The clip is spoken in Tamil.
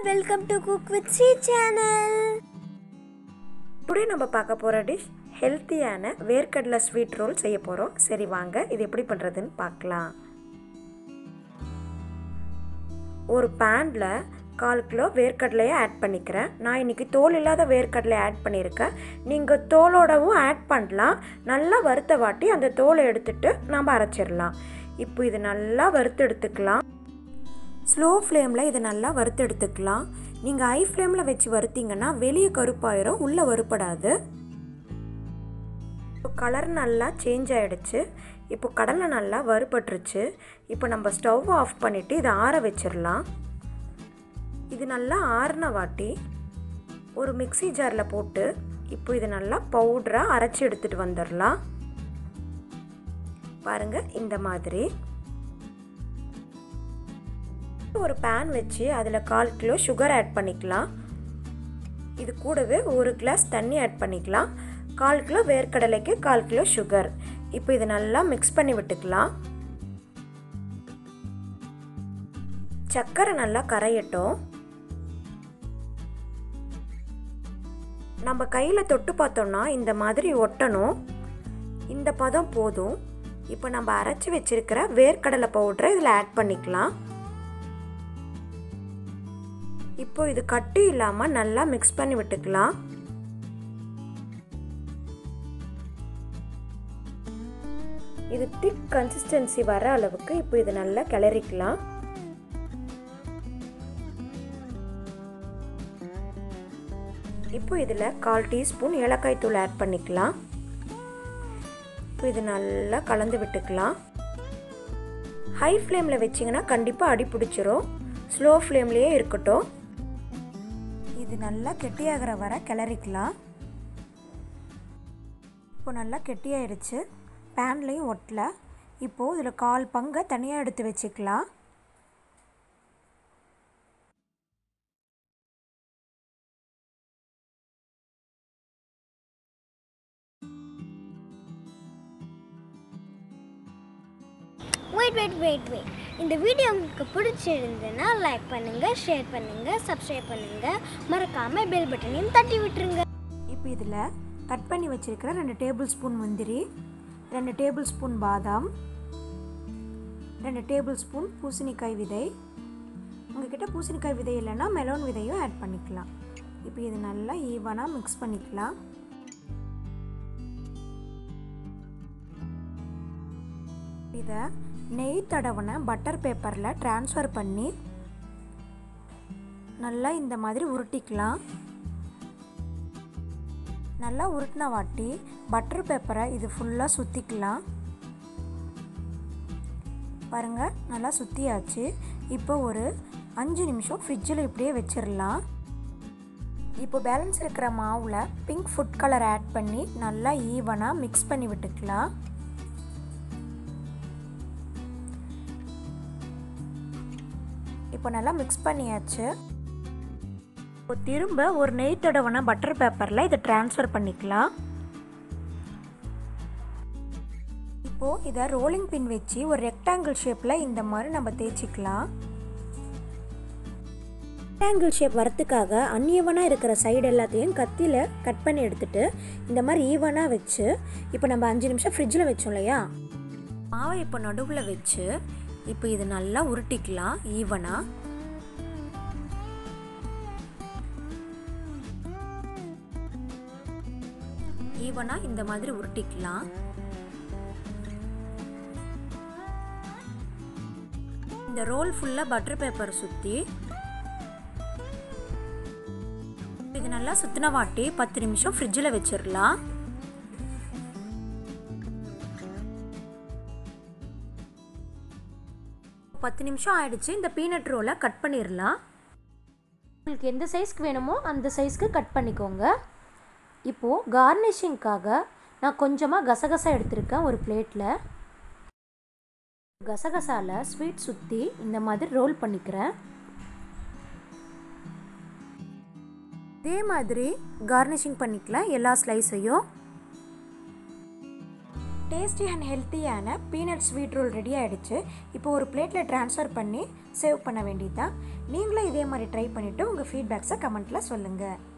welcome to cook with Sri channel today நம்ம பார்க்க போகிற டிஷ் ஹெல்த்தியான வேர்க்கடலை ஸ்வீட் ரோல் செய்ய போகிறோம் சரி வாங்க இது எப்படி பண்ணுறதுன்னு பார்க்கலாம் ஒரு பேனில் கால் கிலோ வேர்க்கடலையை ஆட் பண்ணிக்கிறேன் நான் இன்றைக்கி தோல் இல்லாத வேர்க்கடலை ஆட் பண்ணியிருக்கேன் நீங்கள் தோலோடவும் ஆட் பண்ணலாம் நல்லா வறுத்த வாட்டி அந்த தோலை எடுத்துட்டு நம்ம அரைச்சிடலாம் இப்போ இது நல்லா வறுத்து எடுத்துக்கலாம் ஸ்லோ ஃப்ளேமில் இதை நல்லா வறுத்து எடுத்துக்கலாம் நீங்கள் ஹை ஃப்ளேமில் வச்சு வறுத்தீங்கன்னா வெளியே கருப்பாயிரும் உள்ளே வறுப்படாது கலர் நல்லா சேஞ்ச் ஆகிடுச்சு இப்போ கடலை நல்லா வறுபட்டுருச்சு இப்போ நம்ம ஸ்டவ் ஆஃப் பண்ணிவிட்டு இதை ஆற வச்சிடலாம் இது நல்லா ஆறின வாட்டி ஒரு மிக்சி ஜாரில் போட்டு இப்போ இது நல்லா பவுடராக அரைச்சி எடுத்துகிட்டு வந்துடலாம் பாருங்கள் இந்த மாதிரி ஒரு பேன் வச்சு அதில் கால் கிலோ சுகர் ஆட் பண்ணிக்கலாம் இது கூடவே ஒரு கிளாஸ் தண்ணி ஆட் பண்ணிக்கலாம் கால் கிலோ வேர்க்கடலைக்கு கால் கிலோ சுகர் இப்போ இது நல்லா மிக்ஸ் பண்ணி விட்டுக்கலாம் சர்க்கரை நல்லா கரையட்டும் நம்ம கையில் தொட்டு பார்த்தோம்னா இந்த மாதிரி ஒட்டணும் இந்த பதம் போதும் இப்போ நம்ம அரைச்சி வச்சிருக்கிற வேர்க்கடலை பவுடரை இதில் ஆட் பண்ணிக்கலாம் இப்போ இது கட்டி இல்லாமல் நல்லா மிக்ஸ் பண்ணி விட்டுக்கலாம் இது திக் கன்சிஸ்டன்சி வர அளவுக்கு இப்போ இது நல்லா கிளறிக்கலாம் இப்போ இதில் கால் டீஸ்பூன் ஏலக்காய் தூள் ஆட் பண்ணிக்கலாம் இப்போ இது நல்லா கலந்து விட்டுக்கலாம் ஹை ஃப்ளேமில் வச்சிங்கன்னா கண்டிப்பாக அடி பிடிச்சிரும் ஸ்லோ ஃப்ளேம்லேயே இருக்கட்டும் இது நல்லா கெட்டியாகிற வர கிளறிக்கலாம் இப்போ நல்லா கெட்டியாயிடுச்சு பேன்லேயும் ஒட்டல இப்போது இதில் கால் பங்கை தனியாக எடுத்து வச்சுக்கலாம் வெயிட் வெயிட் வெயிட் வெயிட் இந்த வீடியோ உங்களுக்கு பிடிச்சிருந்ததுன்னா லைக் பண்ணுங்க ஷேர் பண்ணுங்க சப்ஸ்கிரைப் பண்ணுங்க மறக்காம பெல் பட்டனையும் தட்டி விட்டுருங்க இப்போ இதில் கட் பண்ணி வச்சுருக்கிற ரெண்டு டேபிள் ஸ்பூன் முந்திரி ரெண்டு டேபிள் ஸ்பூன் பாதாம் ரெண்டு டேபிள் ஸ்பூன் பூசணிக்காய் விதை உங்ககிட்ட பூசணிக்காய் விதை இல்லைன்னா மெலோன் விதையும் ஆட் பண்ணிக்கலாம் இப்போ இது நல்லா ஈவனாக மிக்ஸ் பண்ணிக்கலாம் இதை நெய் தடவின பட்டர் பேப்பரில் ட்ரான்ஸ்ஃபர் பண்ணி நல்லா இந்த மாதிரி உருட்டிக்கலாம் நல்லா உருட்டின வாட்டி பட்டர் பேப்பரை இது ஃபுல்லாக சுற்றிக்கலாம் பாருங்கள் நல்லா சுற்றியாச்சு இப்போ ஒரு அஞ்சு நிமிஷம் ஃப்ரிட்ஜில் இப்படியே வச்சிடலாம் இப்போ பேலன்ஸ் இருக்கிற மாவில் பிங்க் ஃபுட் கலர் ஆட் பண்ணி நல்லா ஈவனாக மிக்ஸ் பண்ணி விட்டுக்கலாம் இப்போ நல்லா மிக்ஸ் பண்ணியாச்சு இப்போ திரும்ப ஒரு நெய் தடவன பட்டர் பேப்பரில் இதை ட்ரான்ஸ்ஃபர் பண்ணிக்கலாம் இப்போது இதை ரோலிங் பின் வச்சு ஒரு ரெக்டாங்கிள் ஷேப்பில் இந்த மாதிரி நம்ம தேய்ச்சிக்கலாம் ரெக்டாங்கிள் ஷேப் வரத்துக்காக அன்ஈவனாக இருக்கிற சைடு எல்லாத்தையும் கத்தியில் கட் பண்ணி எடுத்துட்டு இந்த மாதிரி ஈவனாக வச்சு இப்போ நம்ம அஞ்சு நிமிஷம் ஃப்ரிட்ஜில் வச்சோம் இல்லையா மாவை இப்போ நடுவில் வச்சு இப்போ இது நல்லா உருட்டிக்கலாம் ஈவனாக ஈவனாக இந்த மாதிரி உருட்டிக்கலாம் இந்த ரோல் ஃபுல்லாக பட்டர் பேப்பர் சுற்றி இது நல்லா சுத்தின வாட்டி பத்து நிமிஷம் ஃப்ரிட்ஜில் வச்சிடலாம் பத்து நிமிஷம் ஆயிடுச்சு இந்த பீனட் ரோலை கட் பண்ணிடலாம் உங்களுக்கு எந்த சைஸ்க்கு வேணுமோ அந்த சைஸ்க்கு கட் பண்ணிக்கோங்க இப்போது கார்னிஷிங்க்காக நான் கொஞ்சமாக கசகசா எடுத்திருக்கேன் ஒரு பிளேட்டில் கசகசாவில் ஸ்வீட் சுற்றி இந்த மாதிரி ரோல் பண்ணிக்கிறேன் இதே மாதிரி கார்னிஷிங் பண்ணிக்கலாம் எல்லா ஸ்லைஸையும் டேஸ்டி அண்ட் ஹெல்த்தியான பீனட் ஸ்வீட் ரோல் ரெடி ஆகிடுச்சு இப்போ ஒரு பிளேட்டில் ட்ரான்ஸ்ஃபர் பண்ணி சேவ் பண்ண வேண்டியது தான் நீங்களும் இதே மாதிரி ட்ரை பண்ணிவிட்டு உங்கள் ஃபீட்பேக்ஸை கமெண்ட்டில் சொல்லுங்கள்